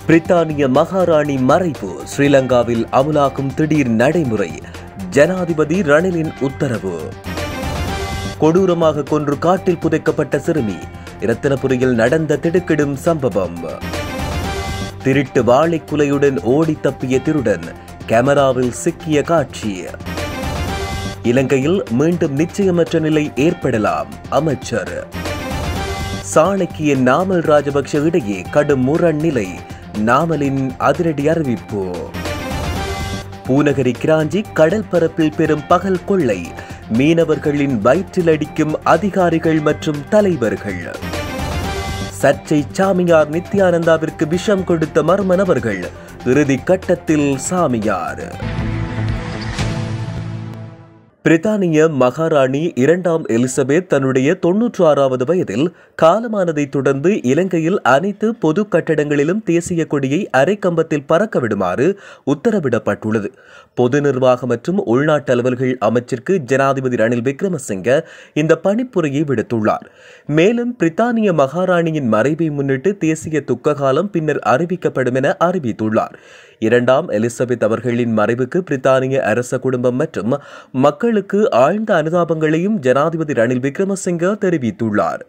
பிரித்தானிய மகாராணி மறைவு ஸ்ரீலங்காவில் அமுலாகும் திடீர் நடைமுறை ஜனாதிபதி ரணிலின் உத்தரவு கொடூரமாக கொன்று காட்டில் புதைக்கப்பட்ட சிறுமி இரத்தினபுரியில் நடந்த திடுக்கிடும் சம்பவம் திருட்டு வாழைக்குலையுடன் ஓடி தப்பிய திருடன் கேமராவில் சிக்கிய காட்சி இலங்கையில் மீண்டும் நிச்சயமற்ற நிலை ஏற்படலாம் அமைச்சர் சாணக்கிய நாமல் ராஜபக்ஷ இடையே கடும் முரண் நிலை நாமலின் அதிரடி அறிவிப்பு பூநகரி கிராஞ்சி கடல் பரப்பில் பெரும் பகல் கொள்ளை மீனவர்களின் வயிற்றில் அடிக்கும் அதிகாரிகள் மற்றும் தலைவர்கள் சர்ச்சை சாமியார் நித்யானந்தாவிற்கு விஷம் கொடுத்த மர்ம நபர்கள் இறுதி கட்டத்தில் சாமியார் பிரித்தானிய மகாராணி இரண்டாம் எலிசபெத் தன்னுடைய தொன்னூற்று ஆறாவது வயதில் காலமானதைத் தொடர்ந்து இலங்கையில் அனைத்து பொது கட்டடங்களிலும் தேசிய கொடியை அரைக்கம்பத்தில் பறக்க விடுமாறு உத்தரவிடப்பட்டுள்ளது பொது நிர்வாக மற்றும் உள்நாட்டு அலுவல்கள் அமைச்சிற்கு ஜனாதிபதி ரணில் விக்ரமசிங்க இந்த பணிப்புரையை விடுத்துள்ளார் மேலும் பிரித்தானிய மகாராணியின் மறைவை முன்னிட்டு தேசிய துக்க காலம் பின்னர் அறிவிக்கப்படும் என அறிவித்துள்ளார் இரண்டாம் எலிசபெத் அவர்களின் மறைவுக்கு பிரித்தானிய அரச குடும்பம் மற்றும் மக்களுக்கு ஆழ்ந்த அனுதாபங்களையும் ஜனாதிபதி ரணில் விக்ரமசிங்க தெரிவித்துள்ளார்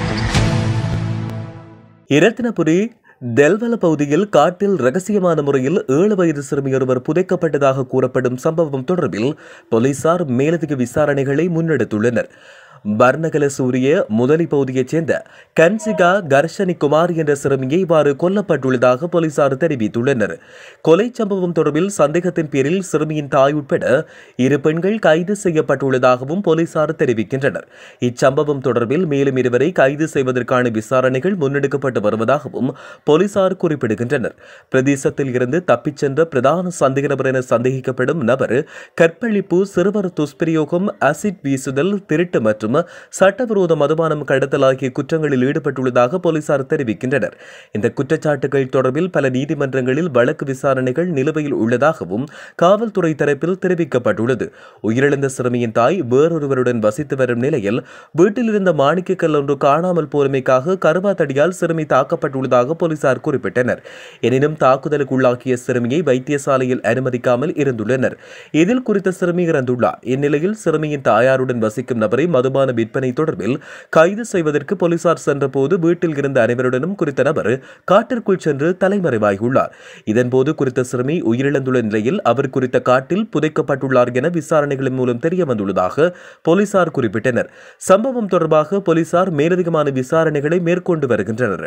இரத்தினபுரி தெல்வல பகுதியில் காட்டில் ரகசியமான முறையில் ஏழு வயது சிறுமியொருவர் புதைக்கப்பட்டதாக கூறப்படும் சம்பவம் தொடர்பில் போலீசார் மேலதிக விசாரணைகளை முன்னெடுத்துள்ளனர் பர்ணகல சூரிய முதலி பகுதியைச் சேர்ந்த கன்சிகா கர்ஷனி குமார் என்ற சிறுமியை இவ்வாறு கொல்லப்பட்டுள்ளதாக போலீசார் தெரிவித்துள்ளனர் கொலை சம்பவம் தொடர்பில் சந்தேகத்தின் பேரில் சிறுமியின் தாய் உட்பட இரு பெண்கள் கைது செய்யப்பட்டுள்ளதாகவும் போலீசார் தெரிவிக்கின்றனர் இச்சம்பவம் தொடர்பில் மேலும் இருவரை கைது செய்வதற்கான விசாரணைகள் முன்னெடுக்கப்பட்டு வருவதாகவும் போலீசார் குறிப்பிடுகின்றனர் பிரதேசத்தில் இருந்து தப்பிச் சென்ற பிரதான சந்தேக நபர் என சந்தேகிக்கப்படும் நபர் கற்பழிப்பு சிறுவர் துஷ்பிரயோகம் அசிட் வீசுதல் திருட்டு மற்றும் சட்டவிரோத மதுபானம் கடத்தல் ஆகிய குற்றங்களில் ஈடுபட்டுள்ளதாக போலீசார் தெரிவிக்கின்றனர் இந்த குற்றச்சாட்டுகள் தொடர்பில் பல நீதிமன்றங்களில் வழக்கு விசாரணைகள் நிலுவையில் உள்ளதாகவும் காவல்துறை தரப்பில் தெரிவிக்கப்பட்டுள்ளது உயிரிழந்த சிறுமியின் தாய் வேறொருவருடன் வசித்து வரும் நிலையில் வீட்டில் இருந்த மாணிக்கக்கல் ஒன்று காணாமல் போனமைக்காக கருவாத்தடியால் சிறுமி தாக்கப்பட்டுள்ளதாக போலீசார் குறிப்பிட்டனர் எனினும் தாக்குதலுக்கு உள்ளாக்கிய சிறுமியை வைத்தியசாலையில் அனுமதிக்காமல் இருந்துள்ளனர் இதில் குறித்த சிறுமி இறந்துள்ளார் இந்நிலையில் சிறுமியின் தாயாருடன் வசிக்கும் நபரை மதுபான விற்பனை தொடர்பில் கைது செய்வதற்கு போலீசார் சென்றபோது வீட்டில் இருந்த அனைவருடனும் குறித்த நபர் காட்டிற்குள் சென்று தலைமறைவாகியுள்ளார் இதன்போது குறித்த சிறுமி உயிரிழந்துள்ள நிலையில் அவர் குறித்த காட்டில் புதைக்கப்பட்டுள்ளார் என விசாரணைகளின் மூலம் தெரிய வந்துள்ளதாக போலீசார் குறிப்பிட்டனர் சம்பவம் தொடர்பாக போலீசார் மேலதிகமான விசாரணைகளை மேற்கொண்டு வருகின்றனர்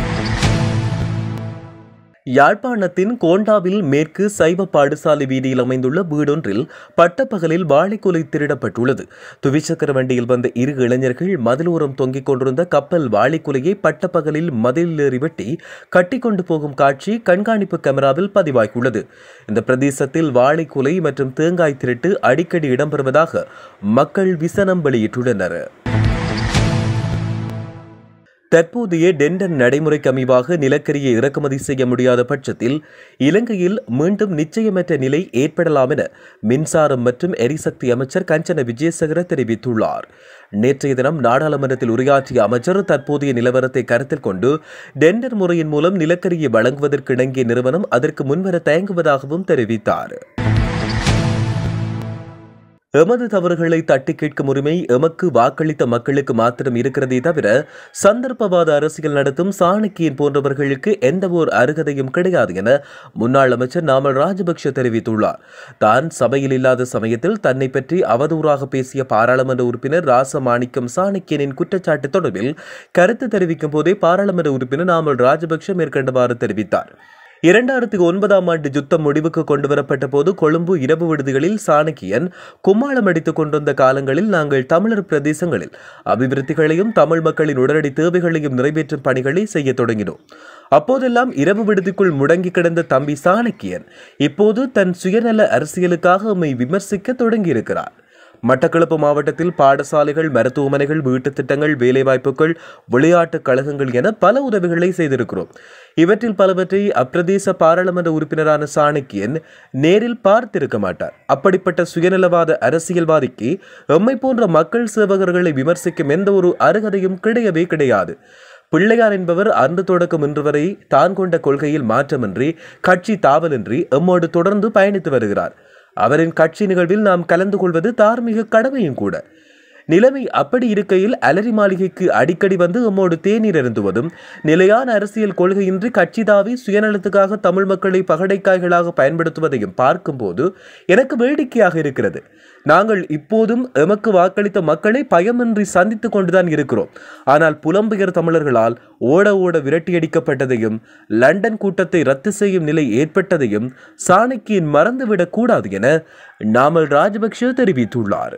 யாழ்ப்பாணத்தின் கோண்டாவில் மேற்கு சைவ பாடசாலை வீதியில் அமைந்துள்ள வீடொன்றில் பட்டப்பகலில் வாழைக்குலை திருடப்பட்டுள்ளது துவிச்சக்கர வண்டியில் வந்த இரு இளைஞர்கள் மதிலோரம் தொங்கிக் கொண்டிருந்த கப்பல் வாழைக்குலையை பட்டப்பகலில் மதிலில் ஏறி வெட்டி கட்டிக்கொண்டு போகும் காட்சி கண்காணிப்பு கேமராவில் பதிவாகியுள்ளது இந்த பிரதேசத்தில் வாழைக்குலை மற்றும் தேங்காய் திருட்டு அடிக்கடி இடம்பெறுவதாக மக்கள் விசனம் வெளியிட்டுள்ளனர் தற்போதைய டெண்டன் நடைமுறைக்கு அமைவாக நிலக்கரியை இறக்குமதி செய்ய முடியாத பட்சத்தில் இலங்கையில் மீண்டும் நிச்சயமற்ற நிலை ஏற்படலாம் என மின்சாரம் மற்றும் எரிசக்தி அமைச்சர் கஞ்சன விஜயசேகர தெரிவித்துள்ளார் நேற்றைய தினம் நாடாளுமன்றத்தில் உரையாற்றிய அமைச்சர் தற்போதைய நிலவரத்தை கருத்தில் கொண்டு டெண்டர் முறையின் மூலம் நிலக்கரியை வழங்குவதற்கு இணங்கிய நிறுவனம் அதற்கு முன்வர தயங்குவதாகவும் தெரிவித்தார் எமது தவறுகளை தட்டி கேட்கும் உரிமை எமக்கு வாக்களித்த மக்களுக்கு மாத்திரம் இருக்கிறதே தவிர சந்தர்ப்பவாத அரசியல் நடத்தும் சாணக்கியன் போன்றவர்களுக்கு எந்த ஓர் அருகதையும் கிடையாது என முன்னாள் அமைச்சர் நாமல் ராஜபக்ஷ தெரிவித்துள்ளார் தான் சபையில் இல்லாத சமயத்தில் தன்னை பற்றி அவதூறாக பேசிய பாராளுமன்ற உறுப்பினர் ராசமாணிக்கம் சாணக்கியனின் குற்றச்சாட்டு தொடர்பில் கருத்து தெரிவிக்கும் போதே பாராளுமன்ற உறுப்பினர் நாமல் ராஜபக்ஷ மேற்கண்டவாறு தெரிவித்தார் இரண்டாயிரத்தி ஒன்பதாம் ஆண்டு யுத்தம் முடிவுக்கு கொண்டுவரப்பட்ட போது கொழும்பு இரவு விடுதிகளில் சாணக்கியன் கும்மாளம் அடித்துக் கொண்டிருந்த காலங்களில் நாங்கள் தமிழர் பிரதேசங்களில் அபிவிருத்திகளையும் தமிழ் மக்களின் உடனடி தேவைகளையும் நிறைவேற்றும் பணிகளை செய்ய தொடங்கினோம் அப்போதெல்லாம் இரவு விடுதிக்குள் முடங்கி கிடந்த தம்பி சாணக்கியன் இப்போது தன் சுயநல அரசியலுக்காக நம்மை விமர்சிக்க தொடங்கியிருக்கிறார் மட்டக்களப்பு மாவட்டத்தில் பாடசாலைகள் மருத்துவமனைகள் வீட்டுத் திட்டங்கள் வேலைவாய்ப்புகள் விளையாட்டுக் கழகங்கள் என பல உதவிகளை செய்திருக்கிறோம் இவற்றில் பலவற்றை அப்பிரதேச பாராளுமன்ற உறுப்பினரான சாணக்கியன் நேரில் பார்த்திருக்க மாட்டார் அப்படிப்பட்ட சுயநலவாத அரசியல்வாதிக்கு எம்மை போன்ற மக்கள் சேவகர்களை விமர்சிக்கும் எந்த ஒரு அருகதையும் கிடையவே கிடையாது பிள்ளையார் என்பவர் அன்று தொடக்கம் இன்று வரை தான் கொண்ட கொள்கையில் மாற்றமின்றி கட்சி தாவலின்றி எம்மோடு தொடர்ந்து பயணித்து வருகிறார் அவரின் கட்சி நிகழ்வில் நாம் கலந்து கொள்வது தார்மீக கடமையும் கூட நிலைமை அப்படி இருக்கையில் அலரி மாளிகைக்கு அடிக்கடி வந்து எம்மோடு தேநீர் அருந்துவதும் நிலையான அரசியல் கொள்கையின்றி கட்சி தாவி சுயநலத்துக்காக தமிழ் மக்களை பகடைக்காய்களாக பயன்படுத்துவதையும் பார்க்கும்போது எனக்கு வேடிக்கையாக இருக்கிறது நாங்கள் இப்போதும் எமக்கு வாக்களித்த மக்களை பயமின்றி சந்தித்துக் கொண்டுதான் இருக்கிறோம் ஆனால் புலம்பெயர் தமிழர்களால் ஓட ஓட விரட்டியடிக்கப்பட்டதையும் லண்டன் கூட்டத்தை ரத்து செய்யும் நிலை ஏற்பட்டதையும் சாணக்கியன் மறந்துவிடக் கூடாது என நாமல் ராஜபக்ஷ தெரிவித்துள்ளார்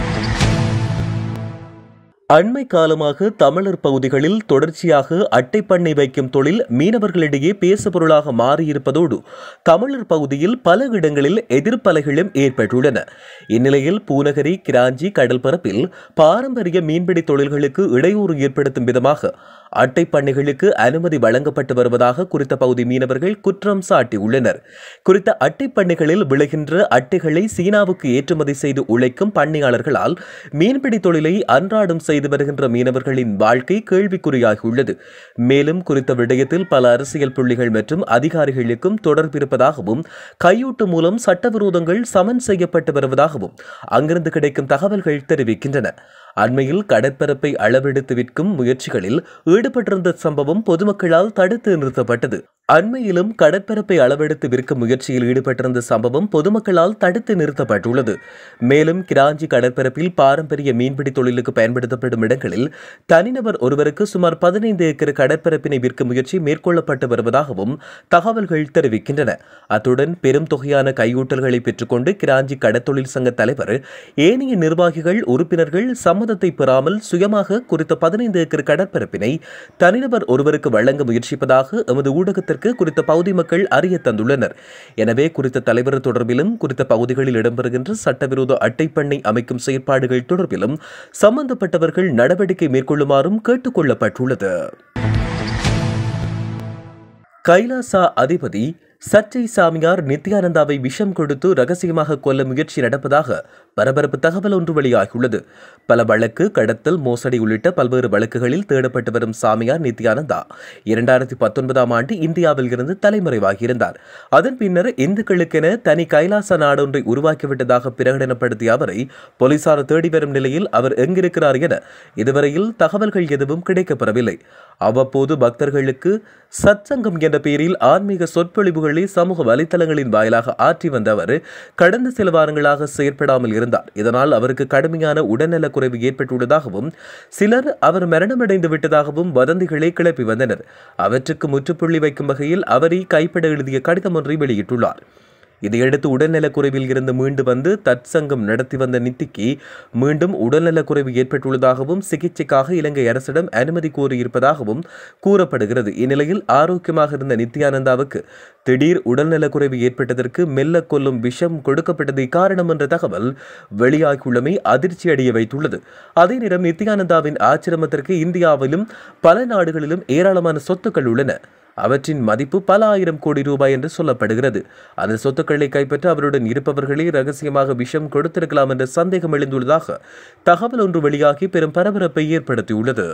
அண்மை காலமாக தமிழர் பகுதிகளில் தொடர்ச்சியாக அட்டை பண்ணை வைக்கும் தொழில் மீனவர்களிடையே பேசுபொருளாக மாறியிருப்பதோடு தமிழர் பகுதியில் பல இடங்களில் எதிர்ப்பலைகளும் ஏற்பட்டுள்ளன இந்நிலையில் பூநகரி கிராஞ்சி கடல்பரப்பில் பாரம்பரிய மீன்பிடி தொழில்களுக்கு இடையூறு ஏற்படுத்தும் விதமாக அட்டை பண்ணைகளுக்கு அனுமதி வழங்கப்பட்டு வருவதாக குறித்த பகுதி மீனவர்கள் குற்றம் சாட்டியுள்ளனர் குறித்த அட்டை பண்ணைகளில் விளைகின்ற அட்டைகளை சீனாவுக்கு ஏற்றுமதி செய்து உழைக்கும் பண்ணையாளர்களால் மீன்பிடி தொழிலை அன்றாடம் செய்து வருகின்ற மீனவர்களின் வாழ்க்கை கேள்விக்குறியாகியுள்ளது மேலும் குறித்த விடயத்தில் பல அரசியல் புள்ளிகள் மற்றும் அதிகாரிகளுக்கும் தொடர்பிருப்பதாகவும் கையூட்டு மூலம் சட்டவிரோதங்கள் சமன் செய்யப்பட்டு வருவதாகவும் அங்கிருந்து கிடைக்கும் தகவல்கள் தெரிவிக்கின்றன அண்மையில் கடற்பரப்பை அளவெடுத்து விற்கும் முயற்சிகளில் ஈடுபட்டிருந்த சம்பவம் பொதுமக்களால் தடுத்து நிறுத்தப்பட்டது அண்மையிலும் கடற்பரப்பை அளவெடுத்து விற்கும் முயற்சியில் ஈடுபட்டிருந்த சம்பவம் பொதுமக்களால் தடுத்து நிறுத்தப்பட்டுள்ளது மேலும் கிராஞ்சி கடற்பரப்பில் பாரம்பரிய மீன்பிடி தொழிலுக்கு பயன்படுத்தப்படும் இடங்களில் தனிநபர் ஒருவருக்கு சுமார் பதினைந்து ஏக்கர் கடற்பரப்பினை விற்கும் முயற்சி மேற்கொள்ளப்பட்டு வருவதாகவும் தகவல்கள் தெரிவிக்கின்றன அத்துடன் பெரும் தொகையான கையூட்டல்களை பெற்றுக்கொண்டு கிராஞ்சி கடத்தொழில் சங்க தலைவர் ஏனைய நிர்வாகிகள் உறுப்பினர்கள் சம்மதத்தை பெறாமல் சுயமாக குறித்த பதினைந்து ஏக்கர் கடற்பரப்பினை தனிநபர் ஒருவருக்கு வழங்க முயற்சிப்பதாக எமது ஊடகத்திற்கு குறித்த பகுதி மக்கள் அறிய தந்துள்ளனர் எனவே குறித்த தலைவர் தொடர்பிலும் குறித்த பகுதிகளில் இடம்பெறுகின்ற சட்டவிரோத அட்டைப்பண்ணை அமைக்கும் செயற்பாடுகள் தொடர்பிலும் சம்பந்தப்பட்டவர்கள் நடவடிக்கை மேற்கொள்ளுமாறும் கேட்டுக் கொள்ளப்பட்டுள்ளது கைலாசா அதிபதி சச்சை சாமியார் நித்யானந்தாவை விஷம் கொடுத்து ரகசியமாக கொல்ல முயற்சி நடப்பதாக பரபரப்பு தகவல் ஒன்று வெளியாகியுள்ளது பல வழக்கு கடத்தல் மோசடி உள்ளிட்ட பல்வேறு வழக்குகளில் தேடப்பட்டு வரும் சாமியார் நித்யானந்தா இரண்டாயிரத்தி பத்தொன்பதாம் ஆண்டு இந்தியாவில் இருந்து தலைமறைவாகியிருந்தார் அதன் பின்னர் இந்துக்களுக்கென தனி கைலாச நாடொன்றை உருவாக்கிவிட்டதாக பிரகடனப்படுத்திய அவரை போலீசார் தேடி வரும் நிலையில் அவர் எங்கிருக்கிறார் என இதுவரையில் தகவல்கள் எதுவும் கிடைக்கப்பெறவில்லை அவ்வப்போது பக்தர்களுக்கு சத்சங்கம் என்ற பெயரில் ஆன்மீக சொற்பொழிவுகளை சமூக வலைத்தளங்களின் வாயிலாக ஆற்றி வந்த அவர் கடந்த சில வாரங்களாக செயற்படாமல் இருந்தார் இதனால் அவருக்கு கடுமையான உடல்நலக் குறைவு ஏற்பட்டுள்ளதாகவும் சிலர் அவர் மரணமடைந்து விட்டதாகவும் வதந்திகளை கிளப்பி வந்தனர் அவற்றுக்கு முற்றுப்புள்ளி வைக்கும் வகையில் அவரை கைப்பட எழுதிய கடிதம் ஒன்றை வெளியிட்டுள்ளார் இதையடுத்து உடல்நலக் குறைவில் இருந்து மீண்டு வந்து தற்சங்கம் நடத்தி வந்த நித்திக்கு மீண்டும் உடல்நலக் குறைவு ஏற்பட்டுள்ளதாகவும் சிகிச்சைக்காக இலங்கை அரசிடம் அனுமதி கோரியிருப்பதாகவும் கூறப்படுகிறது இந்நிலையில் ஆரோக்கியமாக இருந்த நித்யானந்தாவுக்கு திடீர் உடல்நலக் குறைவு ஏற்பட்டதற்கு மெல்ல கொல்லும் விஷம் கொடுக்கப்பட்டதை காரணம் என்ற தகவல் வெளியாகியுள்ளமை அதிர்ச்சி அடைய வைத்துள்ளது அதே நேரம் நித்யானந்தாவின் ஆச்சிரமத்திற்கு இந்தியாவிலும் பல நாடுகளிலும் ஏராளமான சொத்துக்கள் உள்ளன அவற்றின் மதிப்பு பல ஆயிரம் கோடி ரூபாய் என்று சொல்லப்படுகிறது அந்த சொத்துக்களை கைப்பற்ற அவருடன் இருப்பவர்களே ரகசியமாக விஷம் கொடுத்திருக்கலாம் என்ற சந்தேகம் எழுந்துள்ளதாக தகவல் ஒன்று வெளியாகி பெரும் பரபரப்பை ஏற்படுத்தியுள்ளது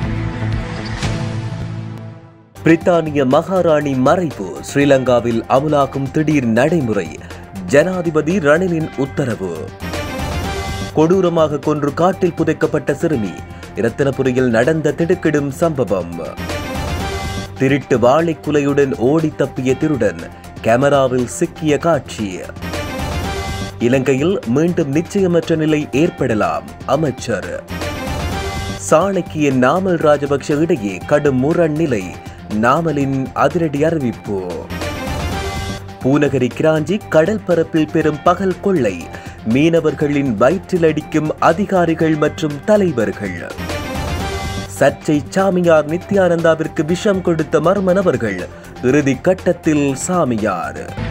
பிரித்தானிய மகாராணி மறைவு ஸ்ரீலங்காவில் அமுலாக்கும் திடீர் நடைமுறை ஜனாதிபதி ரணிலின் உத்தரவு கொடூரமாக கொன்று காட்டில் புதைக்கப்பட்ட சிறுமி இரத்தினபுரியில் நடந்த திடுக்கிடும் சம்பவம் திருட்டு வாழைக்குலையுடன் ஓடி தப்பிய திருடன் கேமராவில் சிக்கிய காட்சி இலங்கையில் மீண்டும் நிச்சயமற்ற நிலை ஏற்படலாம் அமைச்சர் சாணக்கிய நாமல் ராஜபக்ஷ இடையே கடும் முரண் நிலை நாமலின் அதிரடி அறிவிப்பு பூநகரி கிராஞ்சி கடல் பரப்பில் பெரும் பகல் கொள்ளை மீனவர்களின் வயிற்றில் அடிக்கும் அதிகாரிகள் மற்றும் தலைவர்கள் சர்ச்சை சாமியார் நித்யானந்தாவிற்கு விஷம் கொடுத்த மர்ம நபர்கள் இறுதி கட்டத்தில் சாமியார்